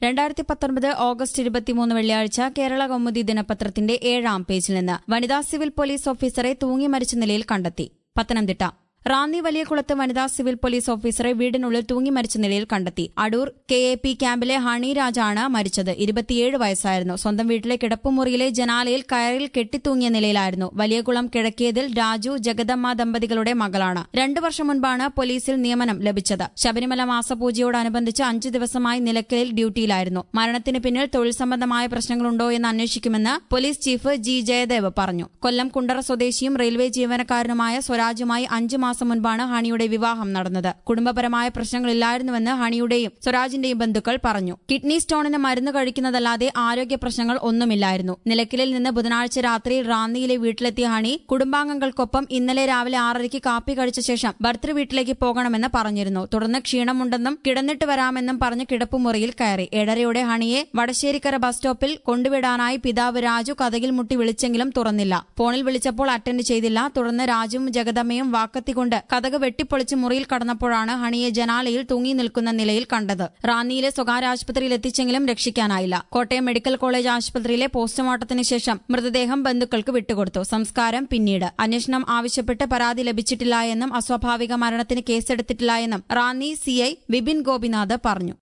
രണ്ടായിരത്തി പത്തൊൻപത് ഓഗസ്റ്റ് ഇരുപത്തിമൂന്ന് വെള്ളിയാഴ്ച കേരള കൗമുദി ദിനപത്രത്തിന്റെ ഏഴാം പേജിൽ നിന്ന് വനിതാ സിവിൽ പോലീസ് ഓഫീസറെ തൂങ്ങി മരിച്ച നിലയിൽ കണ്ടെത്തി പത്തനംതിട്ട റാന്നി വലിയകുളത്ത് വനിതാ സിവിൽ പോലീസ് ഓഫീസറെ വീടിനുള്ളിൽ തൂങ്ങി മരിച്ച നിലയിൽ കണ്ടെത്തി അടൂർ കെ എ പി ക്യാമ്പിലെ ഹണി രാജാണ് മരിച്ചത് ഇരുപത്തിയേഴ് വയസ്സായിരുന്നു സ്വന്തം വീട്ടിലെ കിടപ്പുമുറിയിലെ ജനാലയിൽ കയറിൽ കെട്ടിത്തൂങ്ങിയ നിലയിലായിരുന്നു വലിയകുളം കിഴക്കേതിൽ രാജു ജഗദമ്മ ദമ്പതികളുടെ മകളാണ് രണ്ടു വർഷം മുൻപാണ് പോലീസിൽ നിയമനം ലഭിച്ചത് ശബരിമല മാസപൂജയോടനുബന്ധിച്ച് അഞ്ചു ദിവസമായി നിലയ്ക്കലിൽ ഡ്യൂട്ടിയിലായിരുന്നു മരണത്തിന് പിന്നിൽ തൊഴിൽ സംബന്ധമായ പ്രശ്നങ്ങളുണ്ടോ എന്ന് അന്വേഷിക്കുമെന്ന് പോലീസ് ചീഫ് ജി ജയദേവ് പറഞ്ഞു കൊല്ലം കുണ്ടറ സ്വദേശിയും റെയിൽവേ ജീവനക്കാരനുമായ സ്വരാജുമായി അഞ്ചു മാസം മുൻപാണ് ഹണിയുടെ വിവാഹം നടന്നത് കുടുംബപരമായ പ്രശ്നങ്ങളില്ലായിരുന്നുവെന്ന് ഹണിയുടെയും സ്വരാജിന്റെയും ബന്ധുക്കൾ പറഞ്ഞു കിഡ്നി സ്റ്റോണിന് മരുന്ന് കഴിക്കുന്നതല്ലാതെ ആരോഗ്യ പ്രശ്നങ്ങൾ ഒന്നുമില്ലായിരുന്നു നിലയ്ക്കലിൽ നിന്ന് ബുധനാഴ്ച രാത്രി റാന്നിയിലെ വീട്ടിലെത്തിയ ഹണി കുടുംബാംഗങ്ങൾക്കൊപ്പം ഇന്നലെ രാവിലെ ആറരയ്ക്ക് കാപ്പി കഴിച്ച ശേഷം ഭർത്തൃ വീട്ടിലേക്ക് പോകണമെന്ന് പറഞ്ഞിരുന്നു തുടർന്ന് ക്ഷീണമുണ്ടെന്നും കിടന്നിട്ട് വരാമെന്നും പറഞ്ഞ് കിടപ്പുമുറിയിൽ കയറി ഏഴരയോടെ ഹണിയെ വടശ്ശേരിക്കര ബസ് സ്റ്റോപ്പിൽ കൊണ്ടുവിടാനായി പിതാവ് രാജു കഥകിൽ മുട്ടി വിളിച്ചെങ്കിലും തുറന്നില്ല ഫോണിൽ വിളിച്ചപ്പോൾ അറ്റൻഡ് ചെയ്തില്ല തുടർന്ന് രാജുവും ജഗദമ്മയും വാക്കത്തിക്കൊണ്ട് കഥക് വെട്ടിപ്പൊളിച്ച് മുറിയിൽ കടന്നപ്പോഴാണ് ഹണിയെ ജനാലയിൽ തൂങ്ങി നിൽക്കുന്ന നിലയിൽ കണ്ടത് റാന്നിയിലെ സ്വകാര്യ ആശുപത്രിയിൽ എത്തിച്ചെങ്കിലും രക്ഷിക്കാനായില്ല കോട്ടയം മെഡിക്കൽ കോളേജ് ആശുപത്രിയിലെ പോസ്റ്റ്മോർട്ടത്തിന് ശേഷം മൃതദേഹം ബന്ധുക്കൾക്ക് വിട്ടുകൊടുത്തു സംസ്കാരം പിന്നീട് അന്വേഷണം ആവശ്യപ്പെട്ട് പരാതി ലഭിച്ചിട്ടില്ല എന്നും അസ്വാഭാവിക മരണത്തിന് കേസെടുത്തിട്ടില്ല എന്നും റാന്നി സിഐ വിപിൻ ഗോപിനാഥ് പറഞ്ഞു